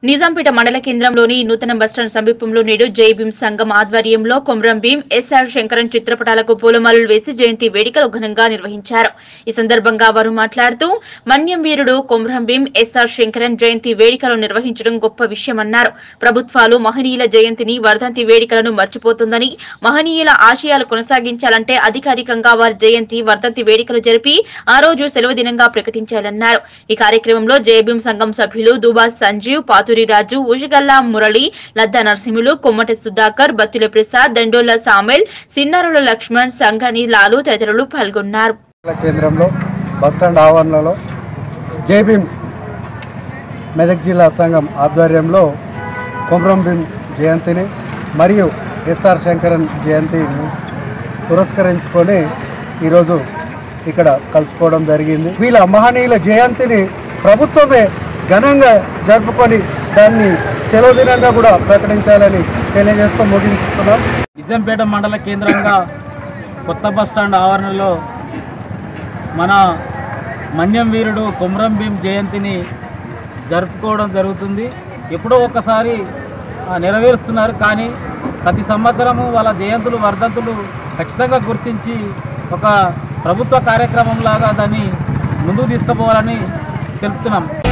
నిజాంపేట మండల కేంద్రంలోని నూతన బస్టాండ్ సమీపంలో నేడు జై భీమ్ సంఘం ఆధ్వర్యంలో కొమరం భీం ఎస్ఆర్ శంకరన్ చిత్రపటాలకు పూలమాలలు వేసి జయంతి వేడుకలు ఘనంగా నిర్వహించారు ఈ సందర్భంగా వారు మాట్లాడుతూ మన్యం వీరుడు కొమరం భీం ఎస్ఆర్ శంకరన్ జయంతి వేడుకలు నిర్వహించడం గొప్ప విషయమన్నారు ప్రభుత్వాలు మహనీయుల జయంతిని వర్ధంతి వేడుకలను మర్చిపోతుందని మహనీయుల ఆశయాలు కొనసాగించాలంటే అధికారికంగా వారి జయంతి వర్ధంతి వేడుకలు జరిపి ఆ రోజు సెలవు దినంగా ప్రకటించాలన్నారు ఈ కార్యక్రమంలో జయభీం సంఘం సభ్యులు దుబా సంజీవ్ పాతూరి రాజు ఉషగల్లా మురళి లద్దా నరసింహులు కొమ్మటి సుధాకర్ బత్తుల ప్రసాద్ దండోల సామెల్ సిన్నారుల లక్ష్మణ్ సంఘని లాలు తదితరులు పాల్గొన్నారు మండల కేంద్రంలో బస్టాండ్ ఆవరణలో జేబీం మెదక్ జిల్లా సంఘం ఆధ్వర్యంలో కొమరం భీం జయంతిని మరియు ఎస్ఆర్ శంకరన్ జయంతిని పురస్కరించుకొని ఈరోజు ఇక్కడ కలుసుకోవడం జరిగింది వీళ్ళ మహనీయుల జయంతిని ప్రభుత్వమే ఘనంగా జరుపుకొని దాన్ని సెలవు దినంగా కూడా ప్రకటించాలని తెలియజేస్తూ ముగించుతున్నాం నిజాంపేట మండల కేంద్రంగా కొత్త బస్టాండ్ ఆవరణలో మన మన్యం వీరుడు కొమరం భీం జయంతిని జరుపుకోవడం జరుగుతుంది ఎప్పుడో ఒకసారి ఆ, నెరవేరుస్తున్నారు కానీ ప్రతి సంవత్సరము వాళ్ళ జయంతులు వర్ధంతులు ఖచ్చితంగా గుర్తించి ఒక ప్రభుత్వ కార్యక్రమంలాగా దాన్ని ముందుకు తీసుకుపోవాలని తెలుపుతున్నాం